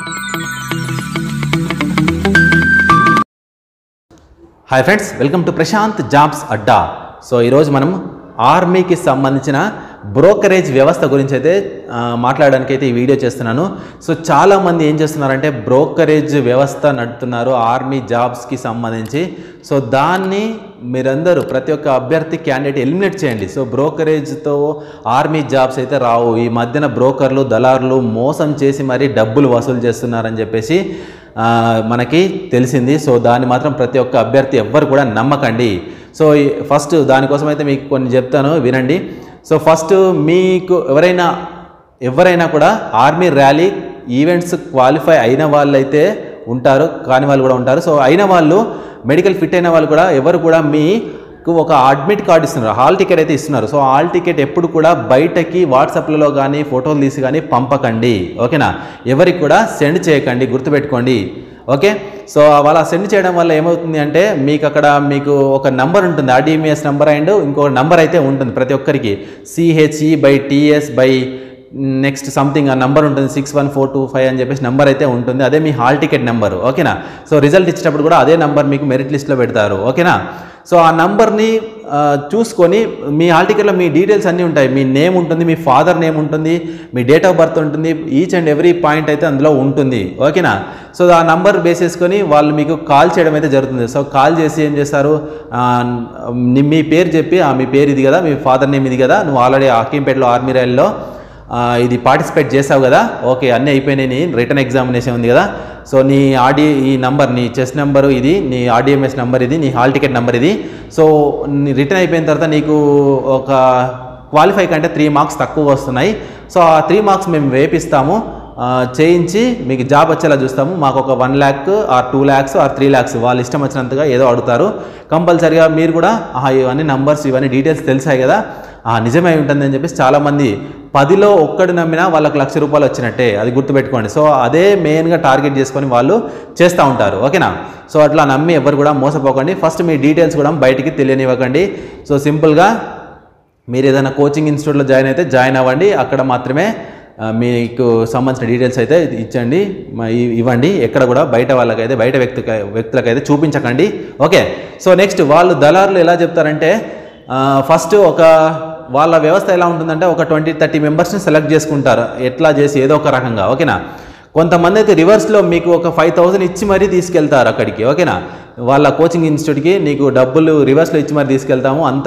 hi friends welcome to Prashanth jobs అడ్డా so ఈరోజు మనం ఆర్మీకి సంబంధించిన బ్రోకరేజ్ వ్యవస్థ గురించి అయితే ఆ, మాట్లాడడానికి అయితే ఈ వీడియో చేస్తున్నాను సో చాలామంది ఏం చేస్తున్నారంటే బ్రోకరేజ్ వ్యవస్థ నడుపుతున్నారు ఆర్మీ జాబ్స్కి సంబంధించి సో దాన్ని మీరందరూ ప్రతి ఒక్క అభ్యర్థి క్యాండిడేట్ ఎలిమినేట్ చేయండి సో బ్రోకరేజ్తో ఆర్మీ జాబ్స్ అయితే రావు ఈ మధ్యన బ్రోకర్లు దళారులు మోసం చేసి మరీ డబ్బులు వసూలు చేస్తున్నారని చెప్పేసి ఆ, మనకి తెలిసింది సో దాన్ని మాత్రం ప్రతి ఒక్క అభ్యర్థి ఎవ్వరు కూడా నమ్మకండి సో ఈ- ఫస్ట్ దానికోసం అయితే మీకు కొన్ని చెప్తాను వినండి సో ఫస్ట్ మీకు ఎవరైనా ఎవరైనా కూడా ఆర్మీ ర్యాలీ ఈవెంట్స్ క్వాలిఫై అయిన వాళ్ళైతే ఉంటారు కాని వాళ్ళు కూడా ఉంటారు సో అయిన వాళ్ళు మెడికల్ ఫిట్ అయిన వాళ్ళు కూడా ఎవరు కూడా మీకు ఒక అడ్మిట్ కార్డు ఇస్తున్నారు హాల్ టికెట్ అయితే ఇస్తున్నారు సో హాల్ టికెట్ ఎప్పుడు కూడా బయటకి వాట్సాప్లలో కానీ ఫోటోలు తీసి కానీ పంపకండి ఓకేనా ఎవరికి కూడా సెండ్ చేయకండి గుర్తుపెట్టుకోండి ఓకే సో వాళ్ళ సెండ్ చేయడం వల్ల ఏమవుతుంది అంటే మీకు అక్కడ మీకు ఒక నంబర్ ఉంటుంది ఆర్డీఎంఎస్ నెంబర్ అండ్ ఇంకో నంబర్ అయితే ఉంటుంది ప్రతి ఒక్కరికి CHE by TS by next something ఆ నెంబర్ ఉంటుంది six one four two five అని చెప్పేసి నెంబర్ అయితే ఉంటుంది అదే మీ హాల్ టికెట్ నెంబర్ ఓకేనా సో రిజల్ట్ ఇచ్చేటప్పుడు కూడా అదే నెంబర్ మీకు మెరిట్ లిస్ట్లో పెడతారు ఓకేనా సో ఆ నంబర్ని చూసుకొని మీ హాల్ టికెట్లో మీ డీటెయిల్స్ అన్నీ ఉంటాయి మీ నేమ్ ఉంటుంది మీ ఫాదర్ నేమ్ ఉంటుంది మీ డేట్ ఆఫ్ బర్త్ ఉంటుంది ఈచ్ అండ్ ఎవ్రీ పాయింట్ అయితే అందులో ఉంటుంది ఓకేనా సో ఆ నంబర్ బేస్ చేసుకొని వాళ్ళు మీకు కాల్ చేయడం అయితే జరుగుతుంది సో కాల్ చేసి ఏం చేస్తారు ఆ, ని- మీ పేరు చెప్పి "ఆ, మీ పేరు ఇది కదా మీ ఫాదర్ నేమ్ ఇది కదా నువ్వు ఆల్రెడీ హకీంపేటలో ఆర్మీ రైల్లో ఆ, ఇది పార్టిసిపేట్ చేసావు కదా ఓకే అన్నీ అయిపోయినాయి నీ రిటర్న్ ఎగ్జామినేషన్ ఉంది కదా సో నీ ఆడి ఈ నంబర్ నీ చెస్ నెంబరు ఇది నీ ఆర్డిఎంఎస్ నెంబర్ ఇది నీ హాల్ టికెట్ నెంబర్ ఇది సో నీ రిటర్న్ అయిపోయిన తర్వాత నీకు ఒక క్వాలిఫై కంటే త్రీ మార్క్స్ తక్కువ వస్తున్నాయి సో ఆ త్రీ మార్క్స్ మేము వేపిస్తాము ఆ, చేయించి మీకు జాబ్ వచ్చేలా చూస్తాము మాకు ఒక one lakh or two lakhs or three lakhs వాళ్ళు ఇష్టం వచ్చినంతగా ఏదో అడుగుతారు కంపల్సరిగా మీరు కూడా ఆహా, ఇవన్నీ నంబర్స్ ఇవన్నీ డీటెయిల్స్ తెలిసాయి కదా ఆ, నిజమై ఉంటుంది అని చెప్పేసి చాలామంది పదిలో ఒక్కడు నమ్మినా వాళ్ళకి లక్ష రూపాయలు వచ్చినట్టే అది గుర్తుపెట్టుకోండి సో అదే మెయిన్గా టార్గెట్ చేసుకొని వాళ్ళు చేస్తూ ఉంటారు ఓకేనా సో అట్లా నమ్మి ఎవరు కూడా మోసపోకండి ఫస్ట్ మీ డీటెయిల్స్ కూడా బయటికి తెలియనివ్వకండి సో సింపుల్గా మీరు ఏదైనా కోచింగ్ ఇన్స్టిట్యూట్లో జాయిన్ అయితే జాయిన్ అవ్వండి అక్కడ మాత్రమే ఆ, మీకు సంబంధించిన డీటెయిల్స్ అయితే ఇచ్చండి మ- ఇ- ఇవ్వండి ఎక్కడ కూడా బయట వాళ్ళకైతే బయట వ్యక్తి వ్యక్తులకైతే చూపించకండి ఓకే సో నెక్స్ట్ వాళ్ళు దళారులు ఎలా చెప్తారంటే ఫస్ట్ ఒక వాళ్ళ వ్యవస్థ ఎలా ఉంటుందంటే ఒక ట్వంటీ థర్టీ మెంబర్స్ని సెలెక్ట్ చేసుకుంటారు ఎట్లా చేసి ఏదో ఒక రకంగా ఓకేనా కొంతమంది అయితే రివర్స్లో మీకు ఒక ఫైవ్ థౌసండ్ ఇచ్చి మరీ తీసుకెళ్తారు అక్కడికి ఓకేనా వాళ్ళ కోచింగ్ ఇన్స్టిట్యూట్కి నీకు డబ్బులు రివర్స్లో ఇచ్చి మరీ తీసుకెళ్తాము అంత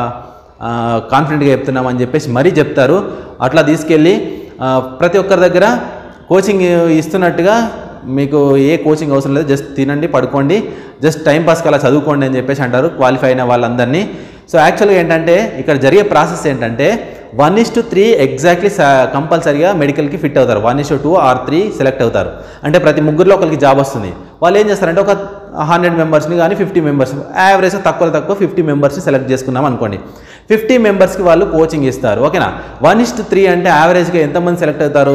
కాన్ఫిడెంట్గా చెప్తున్నాం అని చెప్పేసి మరీ చెప్తారు అట్లా తీసుకెళ్ళి ఆ, ప్రతి ఒక్కరి దగ్గర కోచింగ్ ఇస్తున్నట్టుగా మీకు ఏ కోచింగ్ అవసరం లేదు జస్ట్ తినండి పడుకోండి జస్ట్ టైం పాస్కి అలా చదువుకోండి అని చెప్పేసి అంటారు క్వాలిఫై అయిన వాళ్ళందరినీ సో యాక్చువల్గా ఏంటంటే ఇక్కడ జరిగే ప్రాసెస్ ఏంటంటే one is to three exactly కంపల్సరీగా మెడికల్కి ఫిట్ అవుతారు one is to two or three select అవుతారు అంటే ప్రతి ముగ్గురులో ఒకరికి జాబ్ వస్తుంది వాళ్ళు ఏం చేస్తారంటే ఒక హండ్రెడ్ మెంబర్స్ని కానీ ఫిఫ్టీ మెంబర్స్ యావరేజ్ తక్కువ తక్కువ ఫిఫ్టీ మెంబర్స్ని సెలెక్ట్ చేసుకున్నాం అనుకోండి ఫిఫ్టీ మెంబర్స్కి వాళ్ళు కోచింగ్ ఇస్తారు ఓకేనా వన్ ఇస్ టు త్రీ అంటే యావరేజ్గా ఎంతమంది సెలెక్ట్ అవుతారు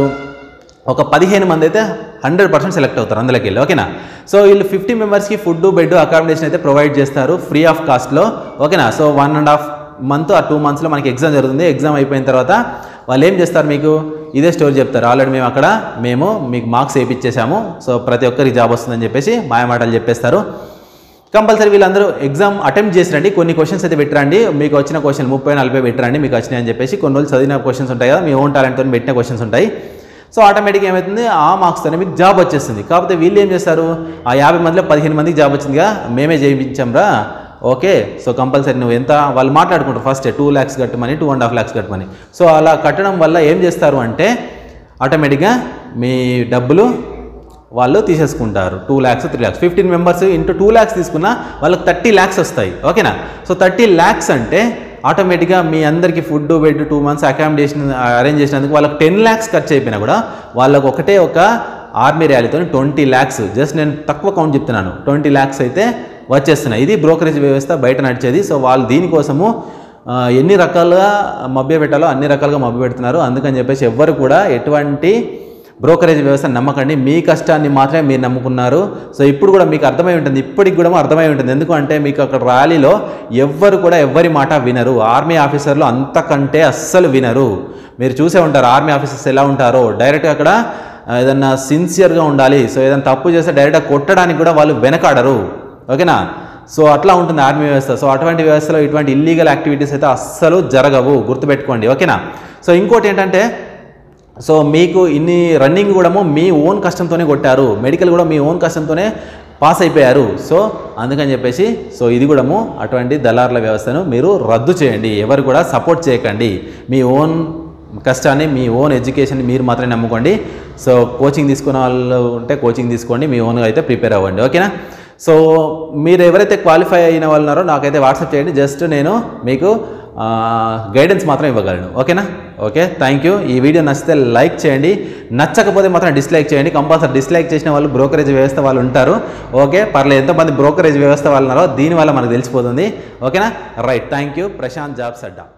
ఒక పదిహేను మంది అయితే హండ్రెడ్ పర్సెంట్ సెలెక్ట్ అవుతారు అందులోకి వెళ్ళి ఓకేనా సో వీళ్ళు ఫిఫ్టీ మెంబర్స్కి ఫుడ్ బెడ్ అకామిడేషన్ అయితే ప్రొవైడ్ చేస్తారు ఫ్రీ ఆఫ్ కాస్ట్లో ఓకేనా so one and half month ఆ టూ మంత్స్లో మనకి ఎగ్జామ్ జరుగుతుంది ఎగ్జామ్ అయిపోయిన తర్వాత వాళ్ళు ఏం చేస్తారు మీకు ఇదే స్టోరీ చెప్తారు ఆల్రెడీ మేము అక్కడ మేము మీకు మార్క్స్ వేయించేసాము సో ప్రతి ఒక్కరికి జాబ్ వస్తుందని చెప్పేసి మాయమాటలు చెప్పేస్తారు కంపల్సరీ వీళ్ళందరూ ఎగ్జామ్ అటెంప్ట్ చేసిరండి కొన్ని క్వశ్చన్స్ అయితే పెట్టరండి మీకు వచ్చిన క్వశ్చన్ ముప్పై నలభై పెట్టరండి మీకు వచ్చినాయి అని చెప్పేసి కొన్ని రోజులు చదివిన క్వశ్చన్స్ ఉంటాయి కదా మీ ఓన్ టాలెంట్తో పెట్టిన క్వశ్చన్స్ ఉంటాయి సో ఆటోమేటిక్గా ఏమవుతుంది ఆ మార్క్స్తోనే మీకు జాబ్ వచ్చేస్తుంది కాకపోతే వీళ్ళు ఏం చేస్తారు ఆ యాభై మందిలో పదిహేను మందికి జాబ్ వచ్చిందిగా మేమే చేయించాంరా ఓకే సో కంపల్సరీ నువ్వు ఎంత వాళ్ళు మాట్లాడుకుంటారు ఫస్ట్ టూ ల్యాక్స్ కట్టమని టూ అండ్ హాఫ్ ల్యాక్స్ కట్టమని సో అలా కట్టడం వల్ల ఏం చేస్తారు అంటే ఆటోమేటిక్గా మీ డబ్బులు వాళ్ళు తీసేసుకుంటారు two lakhs three lakhs fifteen members into two lakhs తీసుకున్నా వాళ్ళకి థర్టీ ల్యాక్స్ వస్తాయి ఓకేనా సో థర్టీ ల్యాక్స్ అంటే ఆటోమేటిక్గా మీ అందరికీ food bed two months accommodation arrange చేసినందుకు వాళ్ళకి టెన్ ల్యాక్స్ ఖర్చు అయిపోయినా కూడా వాళ్ళకి ఒకటే ఒక ఆర్మీ ర్యాలీతో ట్వంటీ ల్యాక్స్ జస్ట్ నేను తక్కువ కౌంట్ చెప్తున్నాను ట్వంటీ ల్యాక్స్ అయితే వచ్చేస్తున్నాయి ఇది బ్రోకరేజ్ వ్యవస్థ బయట నడిచేది సో వాళ్ళు దీనికోసము ఆ, ఎన్ని రకాలుగా మభ్య పెట్టాలో అన్ని రకాలుగా మభ్య పెడుతున్నారు అందుకని చెప్పేసి ఎవ్వరు కూడా ఎటువంటి బ్రోకరేజ్ వ్యవస్థ నమ్మకండి మీ కష్టాన్ని మాత్రమే మీరు నమ్ముకున్నారు సో ఇప్పుడు కూడా మీకు అర్థమై ఉంటుంది ఇప్పటికి కూడా అర్థమై ఉంటుంది ఎందుకంటే మీకు అక్కడ ర్యాలీలో ఎవ్వరు కూడా ఎవ్వరి మాట వినరు ఆర్మీ ఆఫీసర్లు అంతకంటే అస్సలు వినరు మీరు చూసే ఉంటారు ఆర్మీ ఆఫీసర్స్ ఎలా ఉంటారో డైరెక్ట్గా అక్కడ ఏదన్నా సిన్సియర్గా ఉండాలి సో ఏదైనా తప్పు చేస్తే డైరెక్ట్గా కొట్టడానికి కూడా వాళ్ళు వెనకాడరు ఓకేనా సో అట్లా ఉంటుంది ఆర్మీ వ్యవస్థ సో అటువంటి వ్యవస్థలో ఇటువంటి ఇల్లీగల్ యాక్టివిటీస్ అయితే అస్సలు జరగవు గుర్తుపెట్టుకోండి ఓకేనా సో ఇంకోటి ఏంటంటే సో మీకు ఇన్ని రన్నింగ్ కూడా మీ ఓన్ కష్టంతోనే కొట్టారు మెడికల్ కూడా మీ ఓన్ కష్టంతోనే పాస్ అయిపోయారు సో అందుకని చెప్పేసి సో ఇది కూడా అటువంటి దళారుల వ్యవస్థను మీరు రద్దు చేయండి ఎవరు కూడా సపోర్ట్ చేయకండి మీ ఓన్ కష్టాన్ని మీ ఓన్ ఎడ్యుకేషన్ మీరు మాత్రమే నమ్ముకోండి సో కోచింగ్ తీసుకున్న వాళ్ళు ఉంటే కోచింగ్ తీసుకోండి మీ ఓన్గా అయితే ప్రిపేర్ అవ్వండి ఓకేనా సో మీరు ఎవరైతే క్వాలిఫై అయిన వాళ్ళు ఉన్నారో నాకైతే వాట్సాప్ చేయండి జస్ట్ నేను మీకు గైడెన్స్ మాత్రం ఇవ్వగలను ఓకేనా ఓకే థ్యాంక్ యూ ఈ వీడియో నచ్చితే లైక్ చేయండి నచ్చకపోతే మాత్రం డిస్లైక్ చేయండి కంపల్సరీ డిస్లైక్ చేసిన వాళ్ళు బ్రోకరేజ్ వ్యవస్థ వాళ్ళు ఉంటారు ఓకే పర్లేదు ఎంతమంది బ్రోకరేజ్ వ్యవస్థ వాళ్ళు ఉన్నారో దీనివల్ల మనకు తెలిసిపోతుంది ఓకేనా right thank you Prashanth jobs Adda